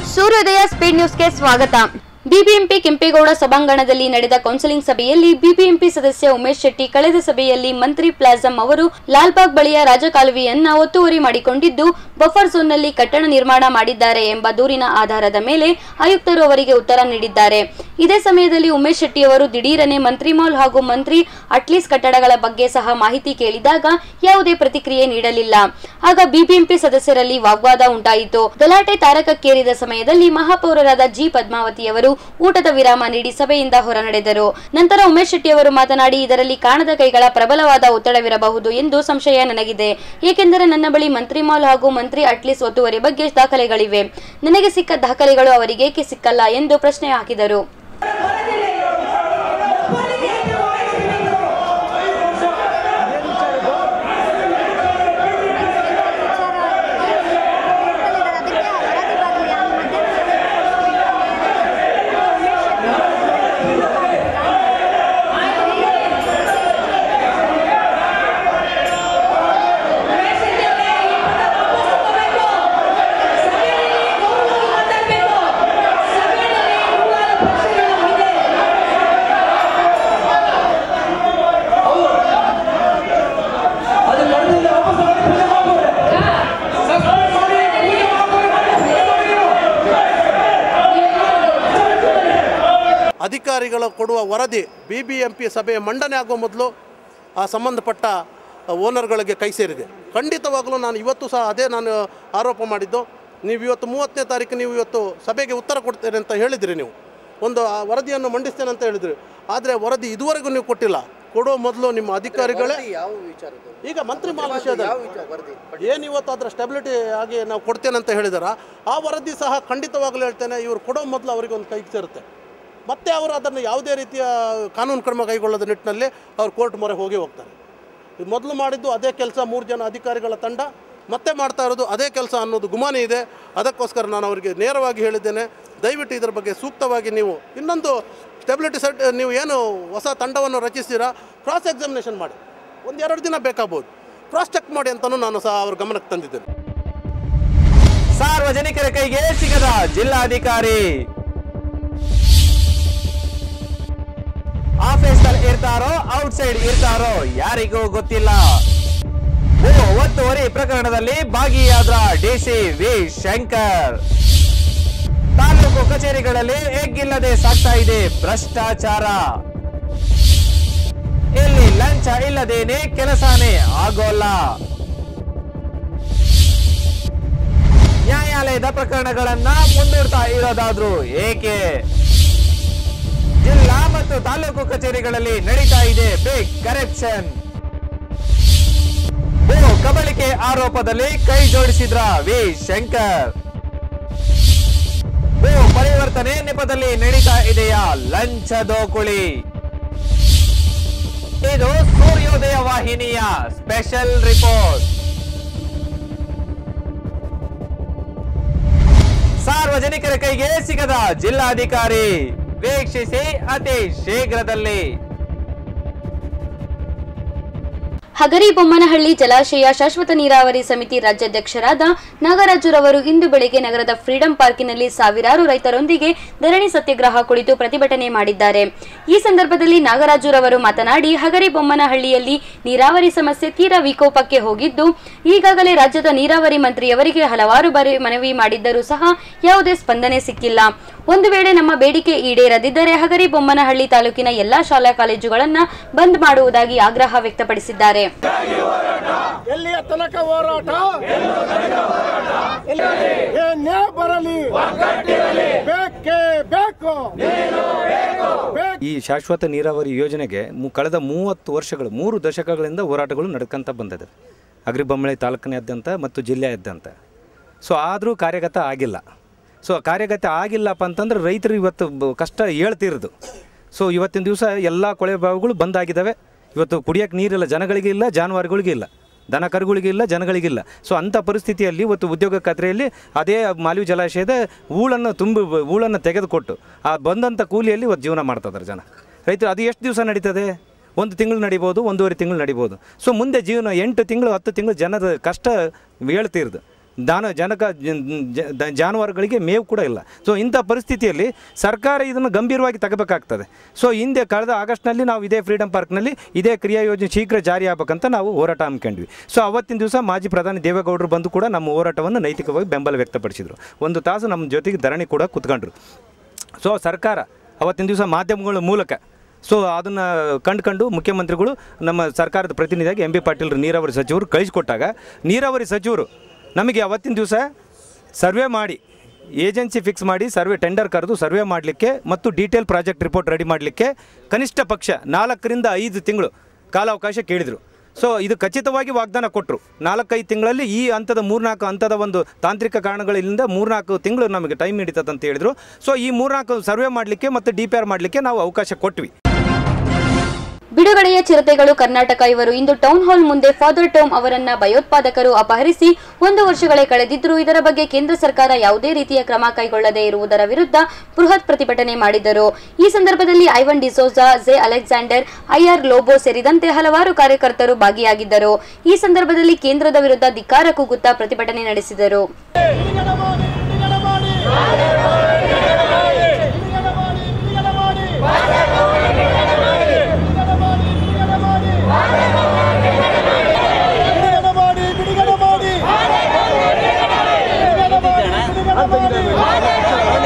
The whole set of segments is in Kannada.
ಸೂರ್ಯೋದಯ ಸ್ಪೀಡ್ ನ್ಯೂಸ್ಗೆ ಸ್ವಾಗತ ಬಿಬಿಎಂಪಿ ಕೆಂಪೇಗೌಡ ಸಭಾಂಗಣದಲ್ಲಿ ನಡೆದ ಕೌನ್ಸಿಲಿಂಗ್ ಸಭೆಯಲ್ಲಿ ಬಿಬಿಎಂಪಿ ಸದಸ್ಯ ಉಮೇಶ್ ಶೆಟ್ಟಿ ಕಳೆದ ಸಭೆಯಲ್ಲಿ ಮಂತ್ರಿ ಪ್ಲಾಜಂ ಅವರು ಲಾಲ್ಬಾಗ್ ಬಳಿಯ ರಾಜಕಾಲುವೆಯನ್ನ ಒತ್ತುವರಿ ಮಾಡಿಕೊಂಡಿದ್ದು ಬಫರ್ ಝೋನ್ನಲ್ಲಿ ಕಟ್ಟಡ ನಿರ್ಮಾಣ ಮಾಡಿದ್ದಾರೆ ಎಂಬ ದೂರಿನ ಆಧಾರದ ಮೇಲೆ ಆಯುಕ್ತರು ಅವರಿಗೆ ಉತ್ತರ ನೀಡಿದ್ದಾರೆ ಇದೇ ಸಮಯದಲ್ಲಿ ಉಮೇಶ್ ಶೆಟ್ಟಿ ಅವರು ದಿಢೀರನೆ ಮಂತ್ರಿ ಮಾಲ್ ಹಾಗೂ ಮಂತ್ರಿ ಅಟ್ಲೀಸ್ ಕಟ್ಟಡಗಳ ಬಗ್ಗೆ ಸಹ ಮಾಹಿತಿ ಕೇಳಿದಾಗ ಯಾವುದೇ ಪ್ರತಿಕ್ರಿಯೆ ನೀಡಲಿಲ್ಲ ಆಗ ಬಿಬಿಎಂಪಿ ಸದಸ್ಯರಲ್ಲಿ ವಾಗ್ವಾದ ಉಂಟಾಯಿತು ಗಲಾಟೆ ತಾರಕಕ್ಕೇರಿದ ಸಮಯದಲ್ಲಿ ಮಹಾಪೌರರಾದ ಜಿ ಪದ್ಮಾವತಿಯವರು ಊಟದ ವಿರಾಮ ನೀಡಿ ಸಭೆಯಿಂದ ಹೊರನಡೆದರು ನಂತರ ಉಮೇಶ್ ಶೆಟ್ಟಿ ಅವರು ಮಾತನಾಡಿ ಇದರಲ್ಲಿ ಕಾಣದ ಕೈಗಳ ಪ್ರಬಲವಾದ ಒತ್ತಡವಿರಬಹುದು ಎಂದು ಸಂಶಯ ನನಗಿದೆ ಏಕೆಂದರೆ ನನ್ನ ಬಳಿ ಮಂತ್ರಿ ಮಾಲ್ ಹಾಗೂ ಮಂತ್ರಿ ಅಟ್ಲೀಸ್ ಒತ್ತುವರಿ ಬಗ್ಗೆ ದಾಖಲೆಗಳಿವೆ ನನಗೆ ಸಿಕ್ಕ ದಾಖಲೆಗಳು ಅವರಿಗೇಕೆ ಸಿಕ್ಕಲ್ಲ ಎಂದು ಪ್ರಶ್ನೆ ಹಾಕಿದರು ಅಧಿಕಾರಿಗಳು ಕೊಡುವ ವರದಿ ಬಿ ಬಿ ಎಂ ಪಿ ಸಭೆಯ ಮಂಡನೆ ಆಗುವ ಮೊದಲು ಆ ಸಂಬಂಧಪಟ್ಟ ಓನರ್ಗಳಿಗೆ ಕೈ ಸೇರಿದೆ ಖಂಡಿತವಾಗಲೂ ನಾನು ಇವತ್ತು ಸಹ ಅದೇ ನಾನು ಆರೋಪ ಮಾಡಿದ್ದು ನೀವು ಇವತ್ತು ಮೂವತ್ತನೇ ತಾರೀಕು ನೀವು ಇವತ್ತು ಸಭೆಗೆ ಉತ್ತರ ಕೊಡ್ತೇನೆ ಅಂತ ಹೇಳಿದ್ರಿ ನೀವು ಒಂದು ಆ ವರದಿಯನ್ನು ಮಂಡಿಸ್ತೇನೆ ಅಂತ ಹೇಳಿದ್ರಿ ಆದರೆ ವರದಿ ಇದುವರೆಗೂ ನೀವು ಕೊಟ್ಟಿಲ್ಲ ಕೊಡೋ ಮೊದಲು ನಿಮ್ಮ ಅಧಿಕಾರಿಗಳೇ ಯಾವ ವಿಚಾರದ್ದು ಈಗ ಮಂತ್ರಿ ಮಾಲ್ ವಿಷಯದಲ್ಲಿ ಏನು ಇವತ್ತು ಅದರ ಸ್ಟೆಬಿಲಿಟಿ ಆಗಿ ನಾವು ಕೊಡ್ತೇನೆ ಅಂತ ಹೇಳಿದಾರ ಆ ವರದಿ ಸಹ ಖಂಡಿತವಾಗ್ಲೂ ಹೇಳ್ತೇನೆ ಇವರು ಕೊಡೋ ಮೊದಲು ಅವರಿಗೆ ಒಂದು ಕೈಗೆ ಸೇರುತ್ತೆ ಮತ್ತೆ ಅವರು ಅದನ್ನು ಯಾವುದೇ ರೀತಿಯ ಕಾನೂನು ಕ್ರಮ ಕೈಗೊಳ್ಳೋದ ನಿಟ್ಟಿನಲ್ಲಿ ಅವ್ರು ಕೋರ್ಟ್ ಮೊರೆ ಹೋಗಿ ಹೋಗ್ತಾರೆ ಇದು ಮೊದಲು ಮಾಡಿದ್ದು ಅದೇ ಕೆಲಸ ಮೂರು ಜನ ಅಧಿಕಾರಿಗಳ ತಂಡ ಮತ್ತೆ ಮಾಡ್ತಾ ಇರೋದು ಅದೇ ಕೆಲಸ ಅನ್ನೋದು ಗುಮಾನಿ ಇದೆ ಅದಕ್ಕೋಸ್ಕರ ನಾನು ಅವರಿಗೆ ನೇರವಾಗಿ ಹೇಳಿದ್ದೇನೆ ದಯವಿಟ್ಟು ಇದರ ಬಗ್ಗೆ ಸೂಕ್ತವಾಗಿ ನೀವು ಇನ್ನೊಂದು ಸ್ಟೆಬಿಲಿಟಿ ಸೆಟ್ ನೀವು ಏನು ಹೊಸ ತಂಡವನ್ನು ರಚಿಸ್ತೀರಾ ಕ್ರಾಸ್ ಎಕ್ಸಾಮಿನೇಷನ್ ಮಾಡಿ ಒಂದು ಎರಡು ದಿನ ಬೇಕಾಗ್ಬೋದು ಕ್ರಾಸ್ ಚೆಕ್ ಮಾಡಿ ಅಂತಲೂ ನಾನು ಸಹ ಅವ್ರ ಗಮನಕ್ಕೆ ತಂದಿದ್ದೇನೆ ಸಾರ್ವಜನಿಕರ ಕೈಗೆ ಸಿಗದ ಜಿಲ್ಲಾಧಿಕಾರಿ ಆಫೀಸ್ ಅಲ್ಲಿ ಇರ್ತಾರೋ ಔಟ್ಸೈಡ್ ಇರ್ತಾರೋ ಯಾರಿಗೂ ಗೊತ್ತಿಲ್ಲ ಭೂ ಒತ್ತುವರಿ ಪ್ರಕರಣದಲ್ಲಿ ಭಾಗಿಯಾದ್ರ ಡಿಸಿ ವಿ ಶಂಕರ್ ತಾಲೂಕು ಕಚೇರಿಗಳಲ್ಲಿ ಎಗ್ಗಿಲ್ಲದೆ ಸಾಗ್ತಾ ಇದೆ ಭ್ರಷ್ಟಾಚಾರ ಇಲ್ಲಿ ಲಂಚ ಇಲ್ಲದೇನೆ ಕೆಲಸನೇ ಆಗೋಲ್ಲ ನ್ಯಾಯಾಲಯದ ಪ್ರಕರಣಗಳನ್ನ ಮುಂದೂಡ್ತಾ ಇರೋದಾದ್ರೂ ಏಕೆ ಜಿಲ್ಲಾ ಮತ್ತು ತಾಲೂಕು ಕಚೇರಿಗಳಲ್ಲಿ ನಡೀತಾ ಇದೆ ಬಿಗ್ ಕರಪ್ಷನ್ ಭೂ ಕಬಳಿಕೆ ಆರೋಪದಲ್ಲಿ ಕೈ ಜೋಡಿಸಿದ್ರ ವಿ ಶಂಕರ್ ಭೂ ಪರಿವರ್ತನೆ ನೆಪದಲ್ಲಿ ನಡೀತಾ ಇದೆಯಾ ಲಂಚ ದೋಕುಳಿ ಇದು ಸೂರ್ಯೋದಯ ವಾಹಿನಿಯ ಸ್ಪೆಷಲ್ ರಿಪೋರ್ಟ್ ಸಾರ್ವಜನಿಕರ ಕೈಗೆ ಸಿಗದ ಜಿಲ್ಲಾಧಿಕಾರಿ ವೀಕ್ಷಿಸಿ ಅತಿ ಶೀಘ್ರದಲ್ಲಿ ಹಗರಿಬೊಮ್ಮನಹಳ್ಳಿ ಜಲಾಶಯ ಶಾಶ್ವತ ನೀರಾವರಿ ಸಮಿತಿ ರಾಜ್ಯಾಧ್ಯಕ್ಷರಾದ ನಾಗರಾಜುರವರು ಇಂದು ಬೆಳಿಗ್ಗೆ ನಗರದ ಫ್ರೀಡಂ ಪಾರ್ಕಿನಲ್ಲಿ ಸಾವಿರಾರು ರೈತರೊಂದಿಗೆ ಧರಣಿ ಸತ್ಯಾಗ್ರಹ ಕುಳಿತು ಪ್ರತಿಭಟನೆ ಮಾಡಿದ್ದಾರೆ ಈ ಸಂದರ್ಭದಲ್ಲಿ ನಾಗರಾಜುರವರು ಮಾತನಾಡಿ ಹಗರಿಬೊಮ್ಮನಹಳ್ಳಿಯಲ್ಲಿ ನೀರಾವರಿ ಸಮಸ್ಯೆ ತೀರಾ ವಿಕೋಪಕ್ಕೆ ಹೋಗಿದ್ದು ಈಗಾಗಲೇ ರಾಜ್ಯದ ನೀರಾವರಿ ಮಂತ್ರಿಯವರಿಗೆ ಹಲವಾರು ಬಾರಿ ಮನವಿ ಮಾಡಿದ್ದರೂ ಸಹ ಯಾವುದೇ ಸ್ಪಂದನೆ ಸಿಕ್ಕಿಲ್ಲ ಒಂದು ವೇಳೆ ನಮ್ಮ ಬೇಡಿಕೆ ಈಡೇರದಿದ್ದರೆ ಹಗರಿಬೊಮ್ಮನಹಳ್ಳಿ ತಾಲೂಕಿನ ಎಲ್ಲಾ ಶಾಲಾ ಕಾಲೇಜುಗಳನ್ನ ಬಂದ್ ಮಾಡುವುದಾಗಿ ಆಗ್ರಹ ವ್ಯಕ್ತಪಡಿಸಿದ್ದಾರೆ ಎಲ್ಲಿಯ ತನಕ ಹೋರಾಟ ಎಲ್ಲಿ- ಏನೇ ಬರಲಿ ಬೇಕೇ ಬೇಕು ಬೇಕು ಈ ಶಾಶ್ವತ ನೀರಾವರಿ ಯೋಜನೆಗೆ ಮು- ಕಳೆದ ಮೂವತ್ತು ವರ್ಷಗಳು ಮೂರು ದಶಕಗಳಿಂದ ಹೋರಾಟಗಳು ನಡ್ಕೊಂತ ಬಂದಿದೆ ಅಗ್ರಿಬೊಮ್ಮಳೆ ತಾಲೂಕಿನಾದ್ಯಂತ ಮತ್ತು ಜಿಲ್ಲೆಯಾದ್ಯಂತ ಸೊ ಆದರೂ ಕಾರ್ಯಗತ ಆಗಿಲ್ಲ ಸೊ ಕಾರ್ಯಗತ ಆಗಿಲ್ಲಪ್ಪ ಅಂತಂದ್ರೆ ರೈತರು ಇವತ್ತು ಬ- ಕಷ್ಟ ಹೇಳ್ತಿರೋದು ಸೊ ಇವತ್ತಿನ ದಿವಸ ಎಲ್ಲ ಕೊಳೆ ಬಾವಿಗಳು ಬಂದಾಗಿದ್ದಾವೆ ಇವತ್ತು ಕುಡಿಯೋಕ್ಕೆ ನೀರಿಲ್ಲ ಜನಗಳಿಗೆ ಇಲ್ಲ ಜಾನುವಾರುಗಳಿಗಿಲ್ಲ ಇಲ್ಲ ದನ ಕರುಗಳಿಗಿಲ್ಲ ಜನಗಳಿಗಿಲ್ಲ ಸೊ ಅಂಥ ಪರಿಸ್ಥಿತಿಯಲ್ಲಿ ಇವತ್ತು ಉದ್ಯೋಗ ಖಾತ್ರಿಯಲ್ಲಿ ಅದೇ ಮಾಲಿವಿ ಜಲಾಶಯದ ಹೂಳನ್ನು ತುಂಬಿ ಹೂಳನ್ನು ತೆಗೆದುಕೊಟ್ಟು ಆ ಬಂದಂಥ ಕೂಲಿಯಲ್ಲಿ ಇವತ್ತು ಜೀವನ ಮಾಡ್ತಿದ್ದಾರೆ ಜನ ರೈತರು ಅದು ಎಷ್ಟು ದಿವಸ ನಡೀತದೆ ಒಂದು ತಿಂಗಳು ನಡಿಬೋದು ಒಂದೂವರೆ ತಿಂಗಳು ನಡಿಬೋದು ಸೊ ಮುಂದೆ ಜೀವನ ಎಂಟು ತಿಂಗಳು ಹತ್ತು ತಿಂಗಳು ಜನದ ಕಷ್ಟ ಹೇಳ್ತಿರ್ದು ದಾನ ಜನಕ ಜ- ಜ- ದ- ಜಾನುವಾರುಗಳಿಗೆ ಮೇವು ಕೂಡ ಇಲ್ಲ ಸೊ ಇಂಥ ಪರಿಸ್ಥಿತಿಯಲ್ಲಿ ಸರ್ಕಾರ ಇದನ್ನು ಗಂಭೀರವಾಗಿ ತಗೋಬೇಕಾಗ್ತದೆ ಸೊ ಹಿಂದೆ ಕಳೆದ ಆಗಸ್ಟ್ನಲ್ಲಿ ನಾವು ಇದೇ ಫ್ರೀಡಮ್ ಪಾರ್ಕ್ನಲ್ಲಿ ಇದೇ ಕ್ರಿಯಾ ಯೋಜನೆ ಶೀಘ್ರ ಜಾರಿ ಆಗ್ಬೇಕಂತ ನಾವು ಹೋರಾಟ ಹಮ್ಮಿಕೊಂಡ್ವಿ ಸೊ ಅವತ್ತಿನ ದಿವಸ ಮಾಜಿ ಪ್ರಧಾನಿ ದೇವೇಗೌಡರು ಬಂದು ಕೂಡ ನಮ್ಮ ಹೋರಾಟವನ್ನು ನೈತಿಕವಾಗಿ ಬೆಂಬಲ ವ್ಯಕ್ತಪಡಿಸಿದರು ಒಂದು ತಾಸು ನಮ್ಮ ಜೊತೆಗೆ ಧರಣಿ ಕೂಡ ಕುತ್ಕೊಂಡ್ರು ಸೊ ಸರ್ಕಾರ ಅವತ್ತಿನ ದಿವಸ ಮಾಧ್ಯಮಗಳ ಮೂಲಕ ಸೊ ಅದನ್ನು ಕಂಡುಕೊಂಡು ಮುಖ್ಯಮಂತ್ರಿಗಳು ನಮ್ಮ ಸರ್ಕಾರದ ಪ್ರತಿನಿಧಿಯಾಗಿ ಎಂ ಬಿ ಪಾಟೀಲ್ ನೀರಾವರಿ ಸಚಿವರು ಕಳಿಸ್ಕೊಟ್ಟಾಗ ನೀರಾವರಿ ಸಚಿವರು ನಮಗೆ ಅವತ್ತಿನ ದಿವಸ ಸರ್ವೆ ಮಾಡಿ ಏಜೆನ್ಸಿ ಫಿಕ್ಸ್ ಮಾಡಿ ಸರ್ವೆ ಟೆಂಡರ್ ಕರೆದು ಸರ್ವೆ ಮಾಡಲಿಕ್ಕೆ ಮತ್ತು ಡೀಟೇಲ್ ಪ್ರಾಜೆಕ್ಟ್ ರಿಪೋರ್ಟ್ ರೆಡಿ ಮಾಡಲಿಕ್ಕೆ ಕನಿಷ್ಠ ಪಕ್ಷ ನಾಲ್ಕರಿಂದ ಐದು ತಿಂಗಳು ಕಾಲಾವಕಾಶ ಕೇಳಿದರು ಸೊ ಇದು ಖಚಿತವಾಗಿ ವಾಗ್ದಾನ ಕೊಟ್ಟರು ನಾಲ್ಕೈದು ತಿಂಗಳಲ್ಲಿ ಈ ಹಂತದ ಮೂರ್ನಾಲ್ಕು ಹಂತದ ಒಂದು ತಾಂತ್ರಿಕ ಕಾರಣಗಳಿಂದ ಮೂರ್ನಾಲ್ಕು ತಿಂಗಳು ನಮಗೆ ಟೈಮ್ ಹಿಡಿತದೆ ಅಂತ ಹೇಳಿದರು ಸೊ ಈ ಮೂರ್ನಾಲ್ಕು ಸರ್ವೆ ಮಾಡಲಿಕ್ಕೆ ಮತ್ತು ಡಿ ಪಿ ಆರ್ ಮಾಡಲಿಕ್ಕೆ ನಾವು ಅವಕಾಶ ಕೊಟ್ವಿ ಬಿಡುಗಡೆಯ ಚಿರತೆಗಳು ಕರ್ನಾಟಕ ಇವರು ಇಂದು ಟೌನ್ ಹಾಲ್ ಮುಂದೆ ಫಾದರ್ ಟೋಮ್ ಅವರನ್ನ ಭಯೋತ್ಪಾದಕರು ಅಪಹರಿಸಿ ಒಂದು ವರ್ಷಗಳೇ ಕಳೆದಿದ್ದರೂ ಇದರ ಬಗ್ಗೆ ಕೇಂದ್ರ ಸರ್ಕಾರ ಯಾವುದೇ ರೀತಿಯ ಕ್ರಮ ಕೈಗೊಳ್ಳದೇ ಇರುವುದರ ವಿರುದ್ಧ ಬೃಹತ್ ಪ್ರತಿಭಟನೆ ಮಾಡಿದರು ಈ ಸಂದರ್ಭದಲ್ಲಿ ಐವನ್ ಡಿಸೋಜಾ ಜೆ ಅಲೆಕ್ಸಾಂಡರ್ ಐಆರ್ ಲೋಬೋ ಸೇರಿದಂತೆ ಹಲವಾರು ಕಾರ್ಯಕರ್ತರು ಭಾಗಿಯಾಗಿದ್ದರು ಈ ಸಂದರ್ಭದಲ್ಲಿ ಕೇಂದ್ರದ ವಿರುದ್ಧ ಧಿಕ್ಕಾರ ಕೂಗುತ್ತಾ ಪ್ರತಿಭಟನೆ ನಡೆಸಿದರು ಬಿಡುಗಡೆ ಮಾಡಿ ಬಿಡುಗಡೆ ಮಾಡಿ ಬಿಡುಗಡೆ ಮಾಡಿ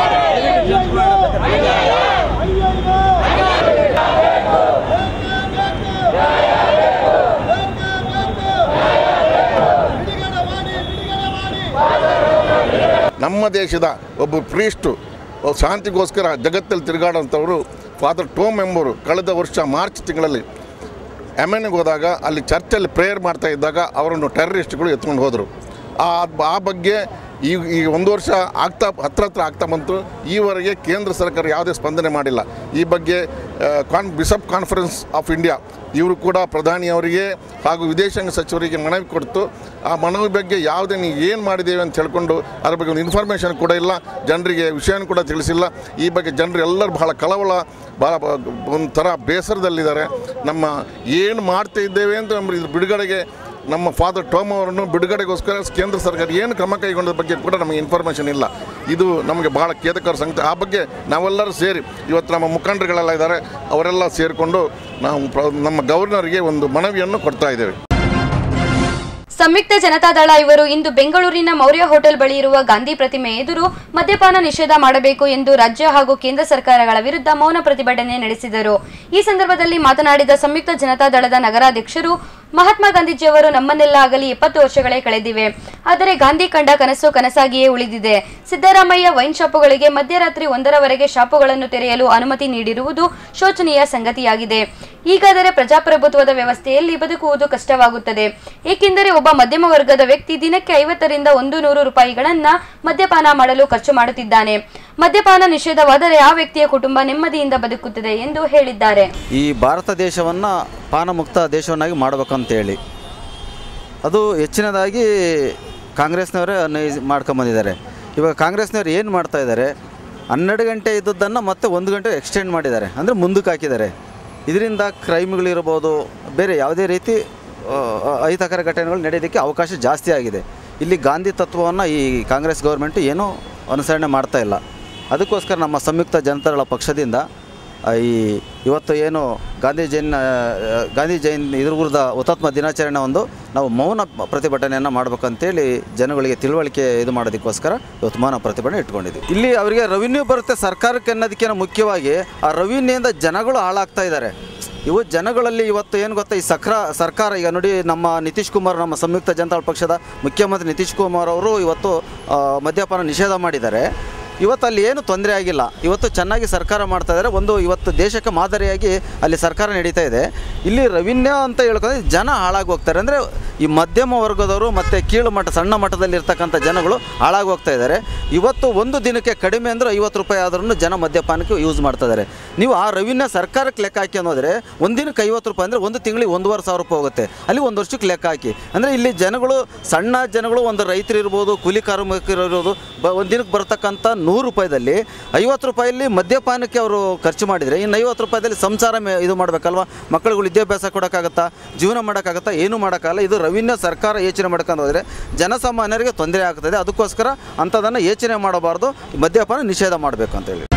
ನಮ್ಮ ದೇಶದ ಒಬ್ಬ ಪ್ರೀಸ್ಟು ಒಬ್ಬ ಶಾಂತಿಗೋಸ್ಕರ ಜಗತ್ತಲ್ಲಿ ತಿರುಗಾಡೋಂಥವರು ಫಾದರ್ ಟೋಮ್ ಎಂಬವರು ಕಳೆದ ವರ್ಷ ಮಾರ್ಚ್ ತಿಂಗಳಲ್ಲಿ ಎಮೆನ್ಗೆ ಹೋದಾಗ ಅಲ್ಲಿ ಚರ್ಚಲ್ಲಿ ಪ್ರೇಯರ್ ಮಾಡ್ತಾ ಇದ್ದಾಗ ಅವರನ್ನು ಟೆರರಿಸ್ಟ್ಗಳು ಎತ್ಕೊಂಡು ಹೋದರು ಆ ಆ ಬಗ್ಗೆ ಈ ಈ ಒಂದು ವರ್ಷ ಆಗ್ತಾ ಹತ್ರ ಹತ್ರ ಆಗ್ತಾ ಬಂತು ಈವರೆಗೆ ಕೇಂದ್ರ ಸರ್ಕಾರ ಯಾವುದೇ ಸ್ಪಂದನೆ ಮಾಡಿಲ್ಲ ಈ ಬಗ್ಗೆ ಆ, con bishop conference of India ಇವರು ಕೂಡ ಪ್ರಧಾನಿಯವರಿಗೆ ಹಾಗೂ ವಿದೇಶಾಂಗ ಸಚಿವರಿಗೆ ಮನವಿ ಕೊಡ್ತು ಆ ಮನವಿ ಬಗ್ಗೆ ಯಾವುದೇ ನೀವು ಏನು ಮಾಡಿದ್ದೇವೆ ಅಂತ ಹೇಳ್ಕೊಂಡು ಅದ್ರ ಬಗ್ಗೆ ಒಂದು ಇನ್ಫಾರ್ಮೇಷನ್ ಕೂಡ ಇಲ್ಲ ಜನರಿಗೆ ವಿಷಯನೂ ಕೂಡ ತಿಳಿಸಿಲ್ಲ ಈ ಬಗ್ಗೆ ಜನರು ಎಲ್ಲರೂ ಬಹಳ ಕಳವಳ ಭಾಳ ಬ- ಒಂಥರ ಬೇಸರದಲ್ಲಿದ್ದಾರೆ ನಮ್ಮ ಏನು ಮಾಡ್ತಾ ಇದ್ದೇವೆ ಅಂತ ನಮ್ಮ ಇದ್ರ ಬಿಡುಗಡೆಗೆ ನಮ್ಮ ಫಾದರ್ ಟೋಮ್ ಅವರನ್ನು ಬಿಡುಗಡೆಗೋಸ್ಕರ ಕೇಂದ್ರ ಸರ್ಕಾರ ಏನು ಕ್ರಮ ಕೈಗೊಂಡ ಬಗ್ಗೆ ಕೂಡ ನಮಗೆ ಇನ್ಫಾರ್ಮೇಷನ್ ಇಲ್ಲ ಇದು ನಮಗೆ ಬಹಳ ಖೇದಕರ ಸಂಗತಿ ಆ ಬಗ್ಗೆ ನಾವೆಲ್ಲರೂ ಸೇರಿ ಇವತ್ತು ನಮ್ಮ ಮುಖಂಡರುಗಳೆಲ್ಲ ಇದ್ದಾರೆ ಅವರೆಲ್ಲ ಸೇರಿಕೊಂಡು ನಾವು ಪ್ರ- ನಮ್ಮ ಗವರ್ನರ್ಗೆ ಒಂದು ಮನವಿಯನ್ನು ಕೊಡ್ತಾ ಇದ್ದೇವೆ ಸಂಯುಕ್ತ ಜನತಾದಳ ಇವರು ಇಂದು ಬೆಂಗಳೂರಿನ ಮೌರ್ಯ ಹೋಟೆಲ್ ಬಳಿ ಇರುವ ಗಾಂಧಿ ಪ್ರತಿಮೆ ಎದುರು ಮದ್ಯಪಾನ ನಿಷೇಧ ಮಾಡಬೇಕು ಎಂದು ರಾಜ್ಯ ಹಾಗೂ ಕೇಂದ್ರ ಸರ್ಕಾರಗಳ ವಿರುದ್ಧ ಮೌನ ಪ್ರತಿಭಟನೆ ನಡೆಸಿದರು ಈ ಸಂದರ್ಭದಲ್ಲಿ ಮಾತನಾಡಿದ ಸಂಯುಕ್ತ ಜನತಾದಳದ ನಗರಾಧ್ಯಕ್ಷರು ಮಹಾತ್ಮ ಗಾಂಧೀಜಿಯವರು ನಮ್ಮನ್ನೆಲ್ಲ ಆಗಲಿ ಎಪ್ಪತ್ತು ವರ್ಷಗಳೇ ಕಳೆದಿವೆ ಆದರೆ ಗಾಂಧಿ ಕಂಡ ಕನಸು ಕನಸಾಗಿಯೇ ಉಳಿದಿದೆ ಸಿದ್ದರಾಮಯ್ಯ ವೈನ್ ಶಾಪುಗಳಿಗೆ ಮಧ್ಯರಾತ್ರಿ ಒಂದರವರೆಗೆ ಶಾಪುಗಳನ್ನು ತೆರೆಯಲು ಅನುಮತಿ ನೀಡಿರುವುದು ಶೋಚನೀಯ ಸಂಗತಿಯಾಗಿದೆ ಈಗಾದರೆ ಪ್ರಜಾಪ್ರಭುತ್ವದ ವ್ಯವಸ್ಥೆಯಲ್ಲಿ ಬದುಕುವುದು ಕಷ್ಟವಾಗುತ್ತದೆ ಏಕೆಂದರೆ ಒಬ್ಬ ಮಧ್ಯಮ ವರ್ಗದ ವ್ಯಕ್ತಿ ದಿನಕ್ಕೆ ಐವತ್ತರಿಂದ ಒಂದು ನೂರು ರೂಪಾಯಿಗಳನ್ನ ಮದ್ಯಪಾನ ಮಾಡಲು ಖರ್ಚು ಮಾಡುತ್ತಿದ್ದಾನೆ ಮದ್ಯಪಾನ ನಿಷೇಧವಾದರೆ ಆ ವ್ಯಕ್ತಿಯ ಕುಟುಂಬ ನೆಮ್ಮದಿಯಿಂದ ಬದುಕುತ್ತದೆ ಎಂದು ಹೇಳಿದ್ದಾರೆ ಈ ಭಾರತ ದೇಶವನ್ನು ಪಾನಮುಕ್ತ ದೇಶವನ್ನಾಗಿ ಮಾಡಬೇಕಂತೇಳಿ ಅದು ಹೆಚ್ಚಿನದಾಗಿ ಕಾಂಗ್ರೆಸ್ನವರೇ ಅನ್ವಯಿಸಿ ಮಾಡ್ಕೊಂಬಂದಿದ್ದಾರೆ ಇವಾಗ ಕಾಂಗ್ರೆಸ್ನವ್ರು ಏನು ಮಾಡ್ತಾ ಇದ್ದಾರೆ ಹನ್ನೆರಡು ಗಂಟೆ ಇದ್ದದ್ದನ್ನು ಮತ್ತೆ ಒಂದು ಗಂಟೆ ಎಕ್ಸ್ಟೆಂಡ್ ಮಾಡಿದ್ದಾರೆ ಅಂದರೆ ಮುಂದಕ್ಕೆ ಹಾಕಿದ್ದಾರೆ ಇದರಿಂದ ಕ್ರೈಮ್ಗಳಿರ್ಬೋದು ಬೇರೆ ಯಾವುದೇ ರೀತಿ ಆ, ಅಹಿತಕರ ಘಟನೆಗಳು ನಡೆಯೋದಕ್ಕೆ ಅವಕಾಶ ಜಾಸ್ತಿ ಆಗಿದೆ ಇಲ್ಲಿ ಗಾಂಧಿ ತತ್ವವನ್ನು ಈ ಕಾಂಗ್ರೆಸ್ ಗೌರ್ಮೆಂಟು ಏನೂ ಅನುಸರಣೆ ಮಾಡ್ತಾ ಇಲ್ಲ ಅದಕ್ಕೋಸ್ಕರ ನಮ್ಮ ಸಂಯುಕ್ತ ಜನತಾದಳ ಪಕ್ಷದಿಂದ ಆ, ಈ ಇವತ್ತು ಏನು ಗಾಂಧಿ ಜಯಂತಿ ಗಾಂಧಿ ಜಯಂತಿ ಇದ್ರ ವಿರುದ್ಧ ಹುತಾತ್ಮ ದಿನಾಚರಣೆ ಒಂದು ನಾವು ಮೌನ ಪ್ರತಿಭಟನೆಯನ್ನು ಮಾಡ್ಬೇಕಂತೇಳಿ ಜನಗಳಿಗೆ ತಿಳುವಳಿಕೆ ಇದು ಮಾಡೋದಕ್ಕೋಸ್ಕರ ಇವತ್ತು ಮೌನ ಪ್ರತಿಭಟನೆ ಇಟ್ಕೊಂಡಿದ್ದೀವಿ ಇಲ್ಲಿ ಅವರಿಗೆ ರೆವಿನ್ಯೂ ಬರುತ್ತೆ ಸರ್ಕಾರಕ್ಕೆ ಅನ್ನೋದಕ್ಕಿಂತ ಮುಖ್ಯವಾಗಿ ಆ ರೆವಿನ್ಯೂಯಿಂದ ಜನಗಳು ಹಾಳಾಗ್ತಾ ಇದ್ದಾರೆ ಇವು ಜನಗಳಲ್ಲಿ ಇವತ್ತು ಏನು ಗೊತ್ತಾ ಈ ಸಕ್ರ ಸರ್ಕಾರ ಈಗ ನೋಡಿ ನಮ್ಮ ನಿತೀಶ್ ಕುಮಾರ್ ನಮ್ಮ ಸಂಯುಕ್ತ ಜನತಾ ಪಕ್ಷದ ಮುಖ್ಯಮಂತ್ರಿ ನಿತೀಶ್ ಕುಮಾರ್ ಅವರು ಇವತ್ತು ಆ, ಮದ್ಯಪಾನ ನಿಷೇಧ ಮಾಡಿದ್ದಾರೆ ಇವತ್ತು ಅಲ್ಲಿ ಏನು ತೊಂದರೆ ಆಗಿಲ್ಲ ಇವತ್ತು ಚೆನ್ನಾಗಿ ಸರ್ಕಾರ ಮಾಡ್ತಾ ಇದ್ದಾರೆ ಒಂದು ಇವತ್ತು ದೇಶಕ್ಕೆ ಮಾದರಿಯಾಗಿ ಅಲ್ಲಿ ಸರ್ಕಾರ ನಡೀತಾ ಇದೆ ಇಲ್ಲಿ ರೆವಿನ್ಯೂ ಅಂತ ಹೇಳ್ಕೊಂಡ್ರೆ ಜನ ಹಾಳಾಗಿ ಹೋಗ್ತಾರೆ ಅಂದರೆ ಈ ಮಧ್ಯಮ ವರ್ಗದವರು ಮತ್ತು ಕೀಳು ಮಟ್ಟ ಸಣ್ಣ ಮಟ್ಟದಲ್ಲಿ ಇರ್ತಕ್ಕಂಥ ಜನಗಳು ಹಾಳಾಗಿ ಹೋಗ್ತಾ ಇದ್ದಾರೆ ಇವತ್ತು ಒಂದು ದಿನಕ್ಕೆ ಕಡಿಮೆ ಅಂದರೆ ಐವತ್ತು ರೂಪಾಯಿ ಆದ್ರೂ ಜನ ಮದ್ಯಪಾನಕ್ಕೆ ಯೂಸ್ ಮಾಡ್ತಾ ಇದ್ದಾರೆ ನೀವು ಆ ರೆವಿನ್ಯೂ ಸರ್ಕಾರಕ್ಕೆ ಲೆಕ್ಕ ಹಾಕಿ ಅನ್ನೋದ್ರೆ ಒಂದು ದಿನಕ್ಕೆ ಐವತ್ತು ರೂಪಾಯಿ ಅಂದರೆ ಒಂದು ತಿಂಗಳಿಗೆ ಒಂದೂವರೆ ಸಾವಿರ ರೂಪಾಯಿ ಹೋಗುತ್ತೆ ಅಲ್ಲಿ ಒಂದು ವರ್ಷಕ್ಕೆ ಲೆಕ್ಕ ಹಾಕಿ ಅಂದರೆ ಇಲ್ಲಿ ಜನಗಳು ಸಣ್ಣ ಜನಗಳು ಒಂದು ರೈತರು ಇರ್ಬೋದು ಕೂಲಿ ಕಾರ್ಮಿಕರು ಇರ್ಬೋದು ಬ ಒಂದು ದಿನಕ್ಕೆ ಬರ್ತಕ್ಕಂಥ ನೂರು ರೂಪಾಯಿದಲ್ಲಿ ಐವತ್ತು ರೂಪಾಯಲ್ಲಿ ಮದ್ಯಪಾನಕ್ಕೆ ಅವರು ಖರ್ಚು ಮಾಡಿದರೆ ಇನ್ನು ಐವತ್ತು ರೂಪಾಯಿದಲ್ಲಿ ಸಂಸಾರ ಮೇ ಇದು ಮಾಡಬೇಕಲ್ವ ಮಕ್ಕಳುಗಳು ವಿದ್ಯಾಭ್ಯಾಸ ಕೊಡೋಕ್ಕಾಗತ್ತಾ ಜೀವನ ಮಾಡೋಕ್ಕಾಗತ್ತಾ ಏನೂ ಮಾಡೋಕ್ಕಾಗಲ್ಲ ಇದು ರೆವಿನ್ಯೂ ಸರ್ಕಾರ ಯೋಚನೆ ಮಾಡ್ಕೊಂಡು ಹೋದರೆ ಜನಸಾಮಾನ್ಯರಿಗೆ ತೊಂದರೆ ಆಗ್ತದೆ ಅದಕ್ಕೋಸ್ಕರ ಅಂಥದ್ದನ್ನು ಯೋಚನೆ ಮಾಡಬಾರ್ದು ಮದ್ಯಪಾನ ನಿಷೇಧ ಮಾಡಬೇಕು ಅಂತೇಳಿ